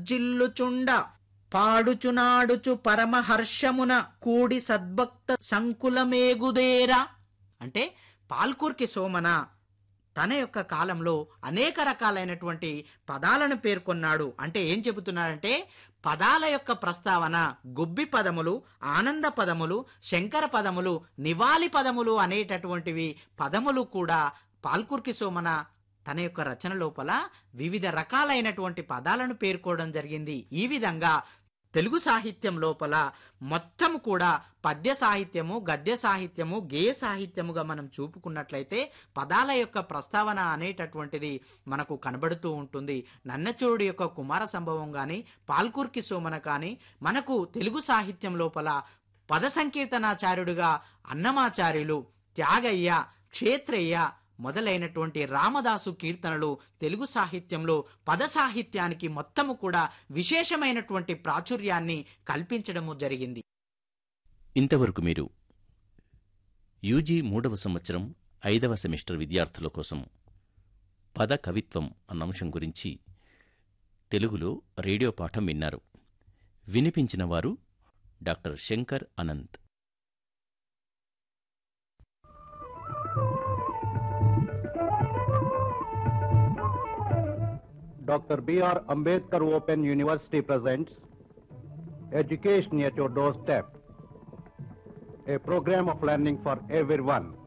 వర్జిల్లుచుండ పాడుచునాడుచు పరమహర్షమున కూడి సద్భక్త సంకులమేగుదేరా అంటే పాల్కుర్కి సోమన తన యొక్క కాలంలో అనేక రకాలైనటువంటి పదాలను పేర్కొన్నాడు అంటే ఏం చెబుతున్నాడంటే పదాల యొక్క ప్రస్తావన గొబ్బి పదములు ఆనంద పదములు శంకర పదములు నివాళి పదములు అనేటటువంటివి పదములు కూడా పాల్కుర్కి సోమన తన యొక్క రచన లోపల వివిధ రకాలైనటువంటి పదాలను పేర్కోవడం జరిగింది ఈ విధంగా తెలుగు సాహిత్యం లోపల మొత్తం కూడా పద్య సాహిత్యము గద్య సాహిత్యము గేయ సాహిత్యముగా మనం చూపుకున్నట్లయితే పదాల యొక్క ప్రస్తావన అనేటటువంటిది మనకు కనబడుతూ ఉంటుంది నన్నచోడు యొక్క కుమార సంభవం కానీ పాల్కుర్కి సోమన కానీ మనకు తెలుగు సాహిత్యం లోపల పద సంకీర్తనాచార్యుడుగా అన్నమాచార్యులు త్యాగయ్య క్షేత్రయ్య మొదలైనటువంటి రామదాసు కీర్తనలు తెలుగు సాహిత్యంలో పద సాహిత్యానికి మొత్తము కూడా విశేషమైనటువంటి ప్రాచుర్యాన్ని కల్పించడము జరిగింది ఇంతవరకు మీరు యూజీ మూడవ సంవత్సరం ఐదవ సెమిస్టర్ విద్యార్థుల కోసం పద కవిత్వం అన్న అంశం గురించి తెలుగులో రేడియో పాఠం విన్నారు వినిపించిన వారు doctor Shankar Anant Dr. B.R. Ambedkar Open University presents Education at Your Doorstep, a program of learning for everyone.